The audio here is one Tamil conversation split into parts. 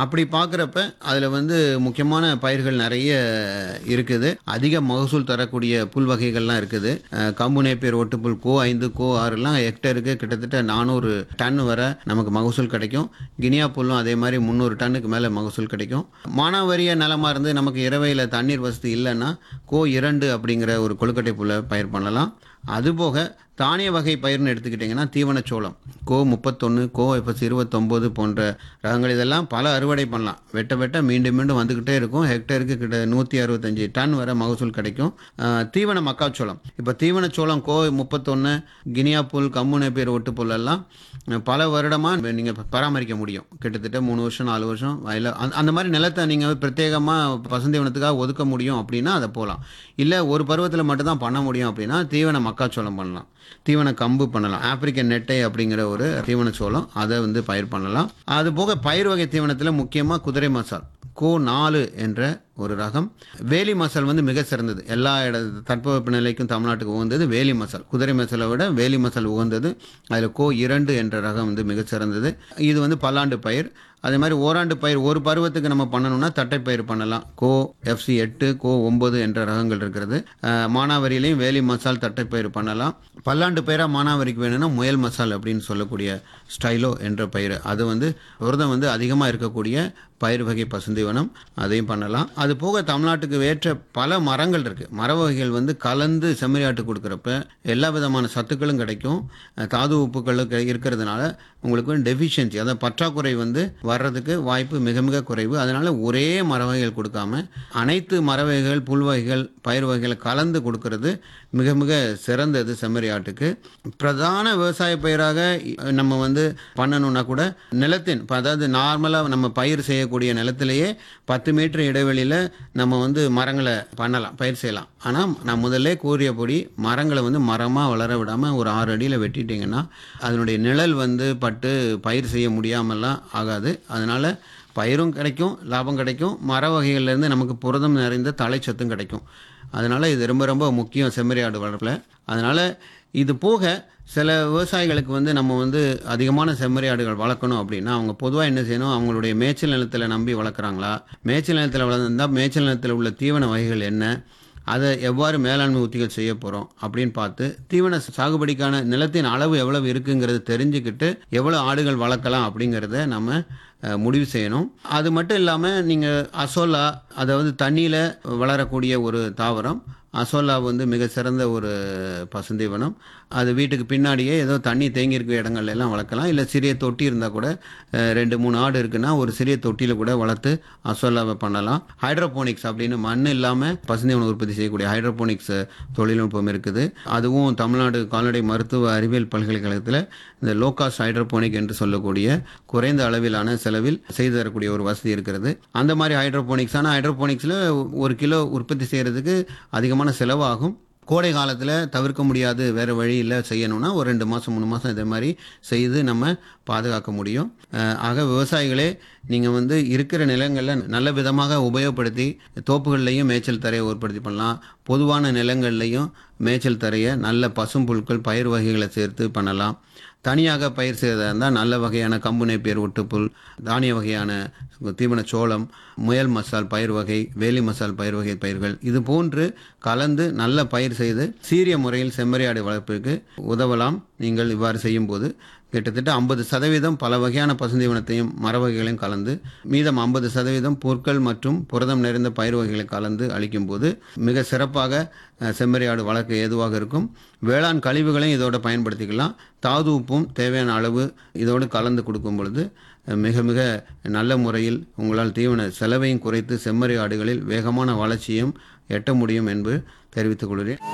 அப்படி பார்க்குறப்ப அதில் வந்து முக்கியமான பயிர்கள் நிறைய இருக்குது அதிக மகசூல் தரக்கூடிய புல் வகைகள்லாம் இருக்குது அஹ், கம்பு நேப்பியர் ஒட்டுப்புல் கோ ஐந்து கோ ஆறுலாம் ஹெக்டருக்கு கிட்டத்தட்ட நானூறு டன் வரை நமக்கு மகசூல் கிடைக்கும் கினியா புல்லும் அதே மாதிரி முந்நூறு டன்னுக்கு மேலே மகசூல் கிடைக்கும் மானாவரிய நிலமா இருந்து நமக்கு இரவையில் தண்ணீர் வசதி இல்லைன்னா கோ இரண்டு அப்படிங்கிற ஒரு கொழுக்கட்டை புல்லை பயிர் பண்ணலாம் அதுபோக தானிய வகை பயிர்னு எடுத்துக்கிட்டிங்கன்னா தீவனச்சோளம் கோ முப்பத்தொன்று கோ எஃப்எஸ் இருபத்தொம்போது போன்ற ரகங்கள் இதெல்லாம் பல அறுவடை பண்ணலாம் வெட்ட வெட்ட மீண்டும் மீண்டும் வந்துக்கிட்டே இருக்கும் ஹெக்டருக்கு கிட்ட நூற்றி அறுபத்தஞ்சு டன் வரை மகசூல் கிடைக்கும் ஆஹ், தீவன மக்காச்சோளம் இப்போ தீவனச்சோளம் கோ முப்பத்தொன்று கினியா புல் கம்முனை பேர் ஒட்டு புல் எல்லாம் அஹ், பல வருடமாக நீங்கள் பராமரிக்க முடியும் கிட்டத்தட்ட மூணு வருஷம் நாலு வருஷம் வயல அந்த- அந்த மாதிரி நிலத்தை நீங்கள் பிரத்யேகமாக பசுந்தீவனத்துக்காக ஒதுக்க முடியும் அப்படின்னா அதை போகலாம் இல்லை ஒரு பருவத்தில் மட்டும்தான் பண்ண முடியும் அப்படின்னா தீவன மக்காச்சோளம் பண்ணலாம் தீவன கம்பு பண்ணலாம் ஆப்பிரிக்கன் நெட்டை அப்படிங்கிற ஒரு தீவன சோளம் அதை வந்து பயிர் பண்ணலாம் அது போக பயிர் வகை தீவனத்தில் முக்கியமாக குதிரை மசால் கோ நாலு என்ற ஒரு ரகம் வேலி மசால் வந்து மிக சிறந்தது எல்லா இட தட்பவெப்ப நிலைக்கும் தமிழ்நாட்டுக்கு உகந்தது வேலி மசால் குதிரை மசாலை விட வேலி மசால் உகந்தது அதில் கோ இரண்டு என்ற ரகம் வந்து மிக சிறந்தது இது வந்து பல்லாண்டு பயிர் அதே மாதிரி ஓராண்டு பயிர் ஒரு பருவத்துக்கு நம்ம பண்ணணும்னா தட்டை பயிர் பண்ணலாம் கோ எஃப்சி எட்டு கோ ஒம்பது என்ற ரகங்கள் இருக்கிறது அஹ், மானாவரியிலையும் வேலி மசால் தட்டை பயிர் பண்ணலாம் பல்லாண்டு பயிராக மானாவரிக்கு வேணும்னா முயல் மசால் அப்படின்னு சொல்லக்கூடிய ஸ்டைலோ என்ற பயிர் அது வந்து புரதம் வந்து அதிகமாக இருக்கக்கூடிய பயிர் வகை பசுந்தீவனம் அதையும் பண்ணலாம் அது போக தமிழ்நாட்டுக்கு ஏற்ற பல மரங்கள் இருக்குது மர வகைகள் வந்து கலந்து செம்மறியாட்டு கொடுக்குறப்ப எல்லா விதமான சத்துக்களும் கிடைக்கும் அஹ், தாது உப்புகள் கிடை- இருக்கிறதுனால உங்களுக்கு டெஃபிஷியன்சி அதாவது பற்றாக்குறை வந்து வர்றதுக்கு வாய்ப்பு மிக மிக குறைவு அதனால் ஒரே மர வகைகள் கொடுக்காம அனைத்து மர வகைகள் புல் வகைகள் பயிர் வகைகளை கலந்து கொடுக்கறது மிக மிக சிறந்தது செம்மறியாட்டுக்கு பிரதான விவசாய பயிராக இ- நம்ம வந்து பண்ணணும்னா கூட நிலத்தின் இப்ப அதாவது நார்மலாக நம்ம பயிர் செய்யக்கூடிய நிலத்திலேயே பத்து மீட்டர் இடைவெளியில் நம்ம வந்து மரங்களை பண்ணலாம் பயிர் செய்யலாம் ஆனால் நான் முதல்ல கூறியபடி மரங்களை வந்து மரமாக வளர விடாமல் ஒரு ஆறு அடியில் வெட்டிட்டிங்கன்னா அதனுடைய நிழல் வந்து பட்டு பயிர் செய்ய முடியாமலாம் ஆகாது அதனால் பயிரும் கிடைக்கும் லாபம் கிடைக்கும் மர வகைகள்லேருந்து நமக்கு புரதம் நிறைந்த தழைச்சத்தும் கிடைக்கும் அதனால் இது ரொம்ப ரொம்ப முக்கியம் செம்மறி ஆடு வளர்ப்பில் அதனால் இது போக சில விவசாயிகளுக்கு வந்து நம்ம வந்து அதிகமான செம்மறி ஆடுகள் வளர்க்கணும் அப்படின்னா அவங்க பொதுவாக என்ன செய்யணும் அவங்களுடைய மேய்ச்சல் நிலத்தில் நம்பி வளர்க்குறாங்களா மேய்ச்சல் நிலத்தில் வளர்ந்தால் மேய்ச்சல் நிலத்தில் உள்ள தீவன வகைகள் என்ன அதை எவ்வாறு மேலாண்மை உத்திகள் செய்ய போகிறோம் அப்படின்னு பார்த்து தீவன சாகுபடிக்கான நிலத்தின் அளவு எவ்வளவு இருக்குங்கிறது தெரிஞ்சுக்கிட்டு எவ்வளோ ஆடுகள் வளர்க்கலாம் அப்படிங்கிறத நம்ம அஹ், முடிவு செய்யணும் அது மட்டும் இல்லாமல் நீங்கள் அசோலா அதாவது தண்ணியில் வளரக்கூடிய ஒரு தாவரம் அசோலா வந்து மிக சிறந்த ஒரு பசுந்தீவனம் அது வீட்டுக்கு பின்னாடியே ஏதோ தண்ணி தேங்கி இருக்கிற இடங்கள்ல எல்லாம் வளர்க்கலாம் இல்லை சிறிய தொட்டி இருந்தால் கூட அஹ், ரெண்டு மூணு ஆடு இருக்குன்னா ஒரு சிறிய தொட்டியில் கூட வளர்த்து அசோலாவை பண்ணலாம் ஹைட்ரோபோனிக்ஸ் அப்படின்னு மண் இல்லாமல் பசுந்தீவனம் உற்பத்தி செய்யக்கூடிய ஹைட்ரோபோனிக்ஸ் தொழில்நுட்பம் இருக்குது அதுவும் தமிழ்நாடு கால்நடை மருத்துவ அறிவியல் பல்கலைக்கழகத்தில் இந்த லோகாஸ்ட் ஹைட்ரோபோனிக் என்று சொல்லக்கூடிய குறைந்த அளவிலான செலவில் செய்து தரக்கூடிய ஒரு வசதி இருக்கிறது அந்த மாதிரி ஹைட்ரோபோனிக்ஸ் ஆனால் ஹைட்ரோபோனிக்ஸில் ஒரு கிலோ உற்பத்தி செய்கிறதுக்கு அதிகமான செலவாகும் கோடை காலத்தில் தவிர்க்க முடியாது வேறு வழியில் செய்யணும்னா ஒரு ரெண்டு மாதம் மூணு மாதம் இதே மாதிரி செய்து நம்ம பாதுகாக்க முடியும் அஹ் ஆக விவசாயிகளே நீங்கள் வந்து இருக்கிற நிலங்களில் நல்ல விதமாக உபயோகப்படுத்தி தோப்புகள்லையும் மேய்ச்சல் தரையை ஏற்படுத்தி பண்ணலாம் பொதுவான நிலங்கள்லையும் மேய்ச்சல் தரையை நல்ல பசும்புல்கள் பயிர் வகைகளை சேர்த்து பண்ணலாம் தனியாக பயிர் செய்வதாக இருந்தால் நல்ல வகையான கம்பு நேப்பியர் ஒட்டுப்புல் தானிய வகையான தீவன சோளம் முயல் மசால் பயிர் வகை வேலி மசால் பயிர் வகை பயிர்கள் இது போன்று கலந்து நல்ல பயிர் செய்து சீரிய முறையில் செம்மறியாடு வளர்ப்பிற்கு உதவலாம் நீங்கள் இவ்வாறு செய்யும்போது கிட்டத்தட்ட ஐம்பது சதவீதம் பல வகையான பசுந்தீவனத்தையும் மர வகைகளையும் கலந்து மீதம் ஐம்பது சதவீதம் புற்கள் மற்றும் புரதம் நிறைந்த பயிர் வகைகளை கலந்து அளிக்கும்போது மிக சிறப்பாக அஹ், செம்மறியாடு வளர்க்க ஏதுவாக இருக்கும் வேளாண் கழிவுகளையும் இதோட பயன்படுத்திக்கலாம் தாது உப்பும் தேவையான அளவு இதோடு கலந்து கொடுக்கும் பொழுது அஹ், மிக மிக நல்ல முறையில் உங்களால் தீவன செலவையும் குறைத்து செம்மறி ஆடுகளில் வேகமான வளர்ச்சியும் எட்ட முடியும் என்று தெரிவித்துக் கொள்கிறேன்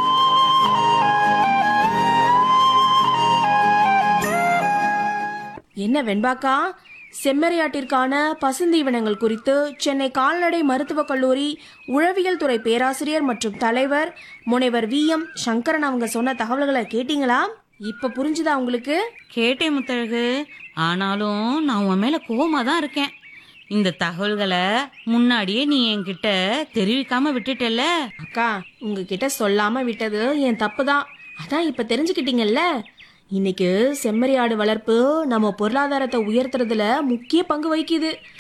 என்ன வெண்பாக்கா செம்மறியாட்டிற்கான பசுந்தீவனங்கள் குறித்து சென்னை கால்நடை மருத்துவக் கல்லூரி உழவியல் துறை பேராசிரியர் மற்றும் தலைவர் முனைவர் வி எம் சங்கரன் அவங்க சொன்ன தகவல்களை கேட்டீங்களா இப்ப புரிஞ்சுதா உங்களுக்கு கேட்டேன் முத்தழகு ஆனாலும் நான் உன் மேல கோவமா தான் இருக்கேன் இந்த தகவல்களை முன்னாடியே நீ என்கிட்ட தெரிவிக்காம விட்டுட்டல அக்கா உங்ககிட்ட சொல்லாம விட்டது என் தப்பு தான் அதான் இப்ப தெரிஞ்சுக்கிட்டீங்கல்ல இன்னைக்கு செம்மறியாடு வளர்ப்பு நம்ம பொருளாதாரத்தை உயர்த்துறதுல முக்கிய பங்கு வகிக்குது